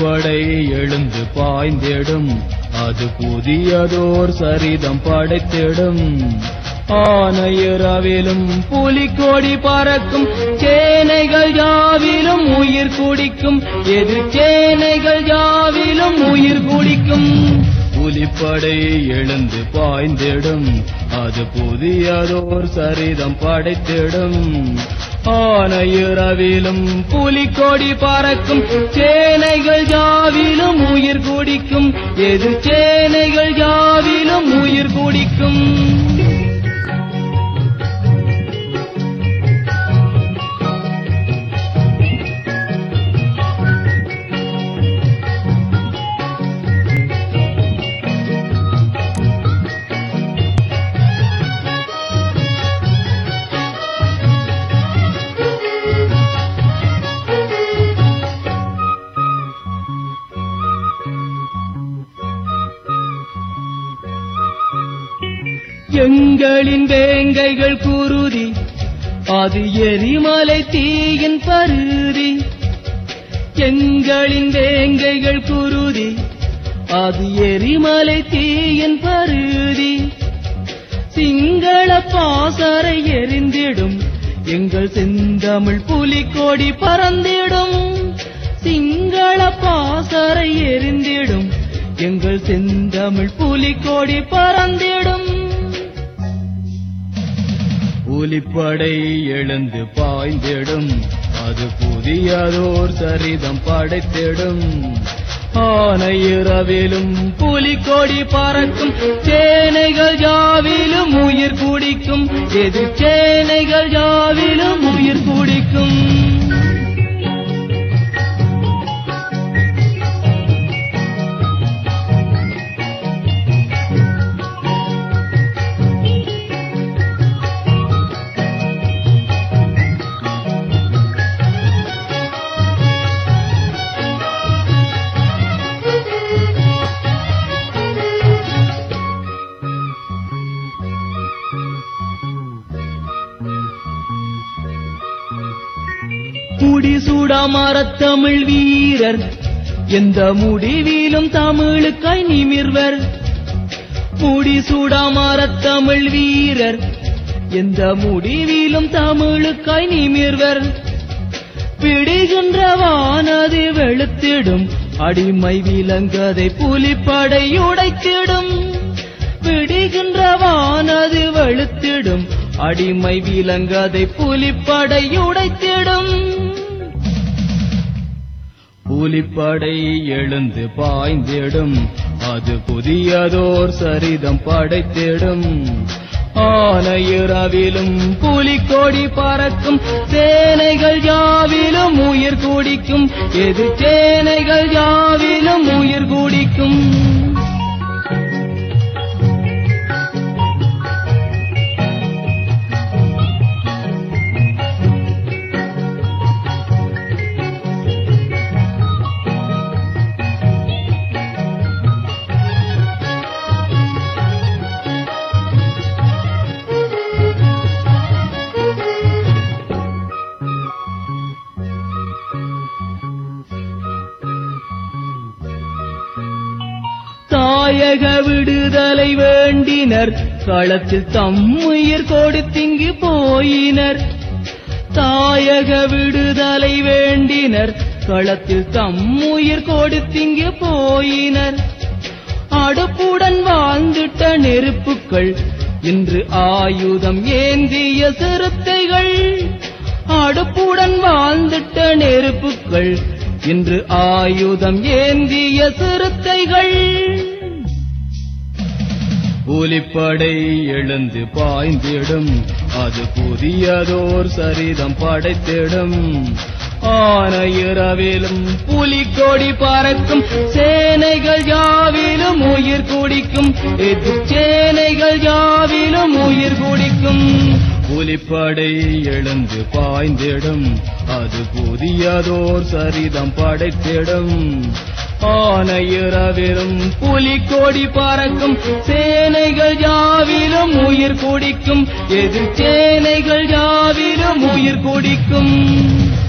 புலிப்படை எழுந்து பாய்ந்திடும் அது புதியதோர் சரிதம் படைத்திடும் ஆனையிரவிலும் புலிக்கொடி பறக்கும் சேனைகள் யாவிலும் உயிர் குடிக்கும் எது சேனைகள் யாவிலும் உயிர் குடிக்கும் புலிப்படை எழுந்து பாய்ந்திடும் அது புதியதோர் சரிதம் படைத்திடும் ஆனையிரவிலும் புலிக்கொடி பறக்கும் சேனைகள் யாவிலும் உயிர் குடிக்கும் எது சேனைகள் யாவிலும் உயிர் குடிக்கும் எங்களின் வேங்கைகள் குருதி அது எரிமலை தீயின் பருதி எங்களின் வேங்கைகள் குருதி அது எரிமலை தீயின் பருதி சிங்கள பாசறை எரிந்திடும் எங்கள் செந்தமிழ் புலிக்கொடி பறந்திடும் சிங்கள பாசறை எரிந்திடும் எங்கள் செந்தமிழ் புலிக்கொடி பறந்திடும் புலிப்படை எழுந்து பாய்ந்திடும் அது புதியதோர் சரிதம் படைத்திடும் ஆனையிரவிலும் புலிக்கொடி பறக்கும் சேனைகள் யாவிலும் உயிர் குடிக்கும் எது சேனைகள் யாவிலும் உயிர் குடிக்கும் முடிசூடா மரத்தமிழ் வீரர் எந்த முடிவிலும் தமிழுக்காய் நிமிர்வர் முடிசூடா மரத்தமிழ் வீரர் எந்த முடிவிலும் தமிழுக்காய் நிமிர்வர் பிடிகின்ற வானது வெளுத்திடும் அடிமை விலங்கதை புலிப்படை உடைத்திடும் பிடிகின்ற வானது வெளுத்திடும் அடிமை விலங்கதை புலிப்படை உடைத்திடும் புலிப்படை எழுந்து பாய்ந்திடும் அது புதியதோர் சரிதம் படைத்திடும் ஆனையிரவிலும் புலிக்கொடி பறக்கும் சேனைகள் யாவிலும் உயிர் குடிக்கும் எது சேனைகள் யாவிலும் உயிர் குடிக்கும் தாயக விடுதலை வேண்டினர் களத்தில் தம்முயிர் கொடுத்திங்கு போயினர் தாயக விடுதலை வேண்டினர் களத்தில் தம்முயிர் கொடுத்திங்கு போயினர் அடுப்புடன் வாழ்ந்திட்ட நெருப்புக்கள் இன்று ஆயுதம் ஏந்திய சிறுத்தைகள் அடுப்புடன் வாழ்ந்திட்ட நெருப்புக்கள் இன்று ஆயுதம் ஏந்திய சிறுத்தைகள் புலிப்படை எழுந்து பாய்ந்திடும் அது புதியதோர் சரிதம் படைத்திடும் ஆனையிரவிலும் புலிக்கொடி பறக்கும் சேனைகள் யாவிலும் உயிர் குடிக்கும் எதிர் சேனைகள் யாவிலும் உயிர் குடிக்கும் புலிப்படை எழுந்து பாய்ந்திடும் அது புதியதோர் சரிதம் படைத்திடும் ஆனையிரவிலும் புலிக்கொடி பறக்கும் சேனைகள் யாவிலும் உயிர் குடிக்கும் எதிர் சேனைகள் யாவிலும் உயிர் குடிக்கும்